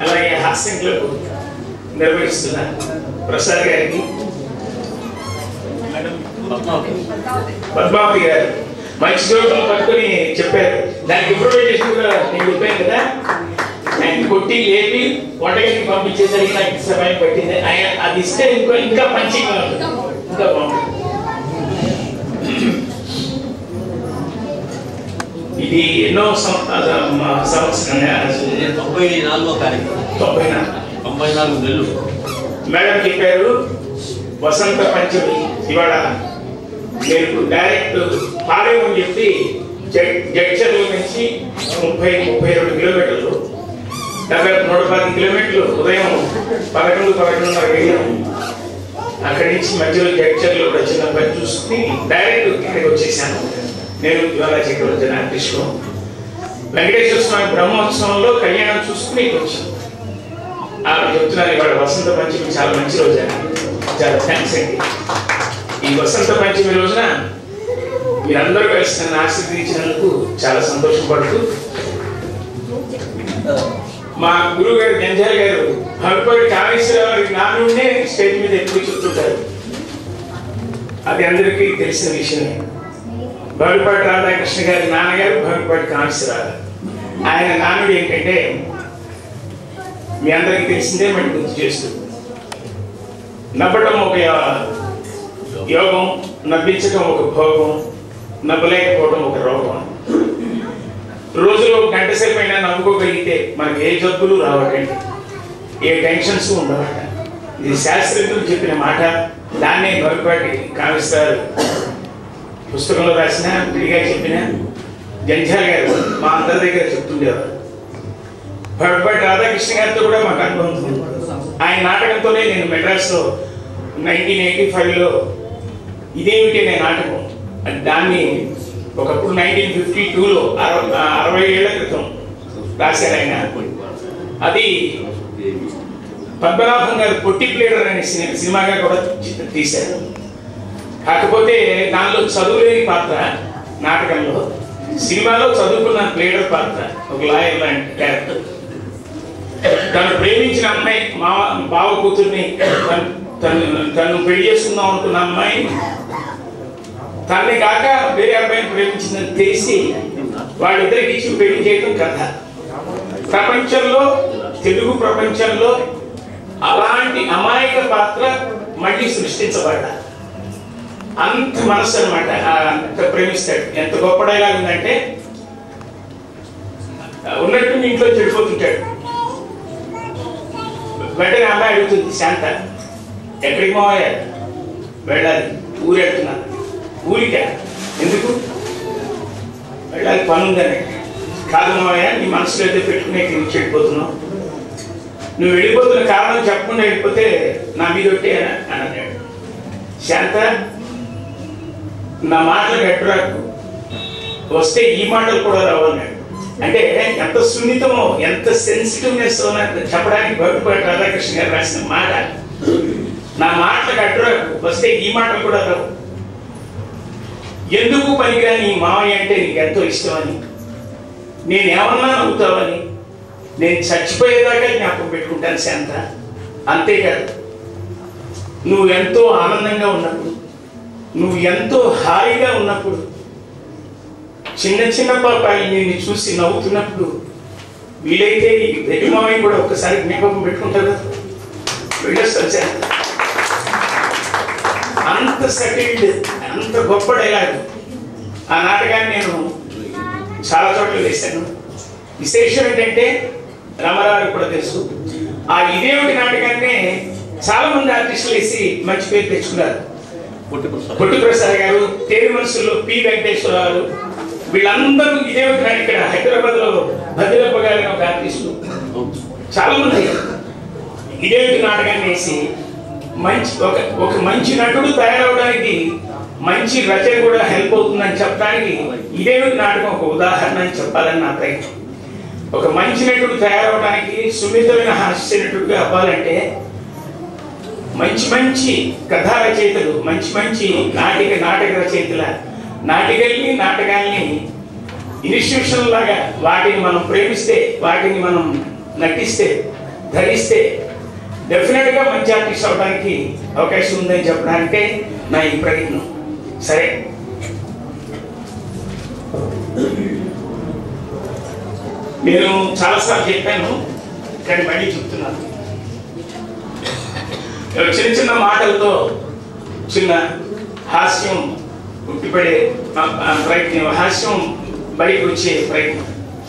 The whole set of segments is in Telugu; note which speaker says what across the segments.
Speaker 1: అలాగే హాస్యం క్లబ్ నిర్వహిస్తున్న ప్రసాద్ గారికి పద్మావతి గారు మంచి శ్లోకం పట్టుకొని చెప్పారు దానికి ఇంప్రూవైజేషన్ కూడా నేను చెప్పాను కదా ఆయన కొట్టి లేపి వంటగదికి పంపించేసరికి నాకు సమయం పట్టింది ఆయన అది ఇస్తే ఇంకో ఇంకా మంచిగా ఉంటుంది ఇంకా బాగుంటుంది ఇది ఎన్నో సం- ఆ, మ- సంవత్సరంగా
Speaker 2: ఇది తొంభై నాలుగో కార్యక్రమం
Speaker 1: తొంభై నాలుగు
Speaker 2: తొంభై నాలుగు నెలలు
Speaker 1: మేడం చెప్పారు వసంత పంచమి ఇవాళ నేను డైరెక్ట్ పాలేమని చెప్పి జడ్చర్ల నుంచి ముప్పై ముప్పై రెండు కిలోమీటర్లు డెబ్బై నూట పది కిలోమీటర్లు ఉదయం పదకొండు పదకొండున్నర వెళ్ళాము అక్కడి నుంచి మధ్యలో జడ్చర్లో కూడా చిన్న పని చూసుకుని డైరెక్ట్ ఇక్కడికి వచ్చేసాను నేను ఇవాళ చక్రవర్తి ఆర్టిస్టు వెంకటేశ్వర స్వామి బ్రహ్మోత్సవంలో కళ్యాణం చూసుకుని ఇక్కడికి వచ్చాను ఆవిడ చెప్తున్నారు ఇవాళ వసంత పంచమి చాలా మంచి రోజు అని చాలా థ్యాంక్స్ అండి ఈ వసంత పంచమి రోజున మీరందరూ కలిసి నన్ను ఆశీర్వదించినందుకు చాలా సంతోషపడుతూ మా గురువు గారు జంజాల్ గారు భగవతి కామేశ్వరరావు నా నుండే స్టేజ్ మీద ఎప్పుడు చెప్తుంటారు అది అందరికీ తెలిసిన విషయమే భగపాటి రాధాకృష్ణ గారి నాన్నగారు భగపాటి కామేశ్వరరావు ఆయన నానుడు ఏంటంటే మీ అందరికీ తెలిసిందే మళ్ళీ గుర్తు చేస్తూ నవ్వటం ఒక యో- యోగం నవ్వించడం ఒక భోగం నవ్వలేకపోవడం ఒక రోగం రోజులో ఒక గంట సేపు అయినా నవ్వుకోగలిగితే మనకి ఏ జబ్బులు రావటండి ఏ టెన్షన్స్ ఉండవట ఇది శాస్త్రజ్ఞులు చెప్పిన మాట దాన్నే భగపాటి కామిస్తారు పుస్తకంలో రాసిన విడిగా చెప్పిన జంజాల్ గారు మా అందరి దగ్గర చెప్తుండేవారు భగపాటి రాధాకృష్ణ గారితో కూడా మాకు అనుభవం ఉంది ఆయన నాటకంతోనే నేను మెడ్రాస్లో నైన్టీన్ ఎయిటీ ఫైవ్లో ఇదేమిటి అనే నాటకం అది దాన్ని ఒకప్పుడు నైన్టీన్ ఫిఫ్టీ టూలో అరవై ఏళ్ల క్రితం రాశారు ఆయన అది పద్మనాభం గారు పొట్టి ప్లేడర్ అనే సినిమా సినిమాగా కూడా చి- తీశారు కాకపోతే దానిలో చదువులేని పాత్ర నాటకంలో సినిమాలో చదువుకున్న ప్లేడర్ పాత్ర ఒక లాయర్ లాంటి క్యారెక్టర్ తను ప్రేమించిన అమ్మాయి మా బావ కూతుర్ని తను తను తను పెళ్లి చేసుకుందాం అనుకున్న అమ్మాయి తనని కాక వేరే అబ్బాయిని ప్రేమించిందని తెలిసి వాళ్ళిద్దరికి ఇచ్చి పెళ్లి చేయడం కథ ప్రపంచంలో తెలుగు ప్రపంచంలో అలాంటి అమాయక పాత్ర మళ్ళీ సృష్టించబడ్డ అంత మనసు అనమాట అంత ప్రేమిస్తాడు ఎంత గొప్ప డైలాగ్ ఉందంటే ఉన్నట్టు మీ ఇంట్లో చెడిపోతుంటాడు వెంటనే అమ్మాయి అడుగుతుంది శాంత ఎక్కడికి మావయ్య వెళ్ళాలి ఊరు వెళ్తున్నా ఊరికా ఎందుకు వెళ్ళాలి పని ఉందని కాదు మావయ్య నీ మనసులో అయితే పెట్టుకునే తిరిగి చెడిపోతున్నావు నువ్వు వెళ్ళిపోతున్న కారణం చెప్పకుండా వెళ్ళిపోతే నా మీద ఒట్టే అని అని అన్నాడు శాంత నా మాటలు గట్టురాకు వస్తే ఈ మాటలు కూడా రావు అన్నాడు అంటే ఎంత సున్నితమో ఎంత సెన్సిటివ్నెస్ చెప్పడానికి భగవతి రాధాకృష్ణ గారు రాసిన మాట నా మాటలకు అడ్డురాకు వస్తే ఈ మాటలు కూడా రావు ఎందుకు పనికిరాని ఈ మావయ్య అంటే నీకు ఎంతో ఇష్టమని నేను ఏమన్నా నవ్వుతావని నేను చచ్చిపోయేదాకా జ్ఞాపకం పెట్టుకుంటాను శాంత అంతేకాదు నువ్వు ఎంతో ఆనందంగా ఉన్నప్పుడు నువ్వు ఎంతో హాయిగా ఉన్నప్పుడు చిన్న చిన్న పాపాయి నిన్ను చూసి నవ్వుతున్నప్పుడు వీలైతే ఈ వెలిమావి కూడా ఒక్కసారి జ్ఞాపకం పెట్టుకుంటారు కదా వెళ్ళొస్తాను శాంత అంత సెటిల్డ్ అంత గొప్ప డైలాగ్ ఆ నాటకాన్ని నేను చాలా చోట్ల వేశాను విశేషం ఏంటంటే రామారావు కూడా తెలుసు ఆ ఇదేమిటి నాటకాన్ని చాలా మంది ఆర్టిస్టులు వేసి మంచి పేరు తెచ్చుకున్నారు
Speaker 2: పొట్టి పుస్తకం
Speaker 1: పొట్టి ప్రసాద్ గారు తేరి మనసులు పి వెంకటేశ్వరరావు వీళ్ళందరూ ఇదేమిటి నాటకం ఇక్కడ హైదరాబాద్ లో భద్రప్ప గారి ఒక ఆర్టిస్టు చాలా మంది ఇదేమిటి నాటకాన్ని వేసి మంచి ఒక ఒక మంచి నటుడు తయారవడానికి మంచి రచన కూడా హెల్ప్ అవుతుందని చెప్పడానికి ఇదేమిటి నాటకం ఒక ఉదాహరణ అని చెప్పాలని నా ప్రయత్నం ఒక మంచి నటుడు తయారవడానికి సున్నితమైన హాస్య నటుడుగా అవ్వాలంటే మంచి మంచి కథా రచయితలు మంచి మంచి నాటిక నాటక రచయితల నాటికల్ని నాటకాల్ని ఇన్స్టిట్యూషన్ లాగా వాటిని మనం ప్రేమిస్తే వాటిని మనం నటిస్తే ధరిస్తే డెఫినెట్గా మంచి ఆర్టిస్ట్ అవడానికి అవకాశం ఉందని చెప్పడానికే నా ఈ ప్రయత్నం సరే నేను చాలాసార్లు చెప్పాను కానీ మళ్ళీ చెప్తున్నాను చిన్న చిన్న మాటలతో చిన్న హాస్యం ఉట్టిపడే ఆ- ఆ ప్రయత్నం హాస్యం బయటకు వచ్చే ప్రయత్నం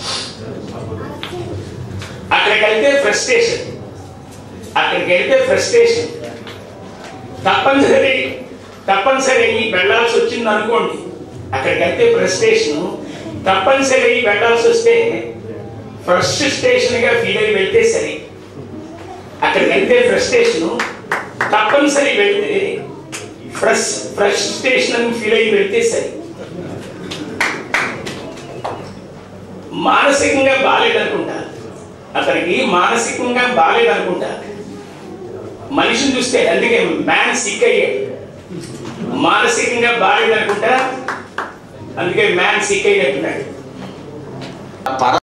Speaker 1: అక్కడికి వెళ్తే ఫ్రస్ట్రేషన్ అక్కడికి వెళ్తే ఫ్రస్ట్రేషన్ తప్పనిసరి తప్పనిసరి వెళ్ళాల్సి వచ్చింది అనుకోండి అక్కడికి వెళ్తే ఫ్రస్ట్రేషన్ తప్పనిసరి వెళ్ళాల్సి వస్తే ఫ్రస్ట్రేషన్గా ఫీల్ అయి వెళ్తే సరే అక్కడికి వెళ్తే ఫ్రస్ట్రేషన్ తప్పనిసరి వెళ్తే ఫ్రస్ ఫ్రస్ట్రేషన్ ఫీల్ అయి వెళ్తే సరే మానసికంగా బాగాలేదనుకుంటా అతనికి మానసికంగా బాగాలేదనుకుంటా మనిషిని చూస్తే అందుకే మ్యాన్ సిక్ అయ్యాడు మానసికంగా బాగాలేదనుకుంటా అందుకే మ్యాన్ సిక్ అయ్యేట్టున్నాడు
Speaker 2: పర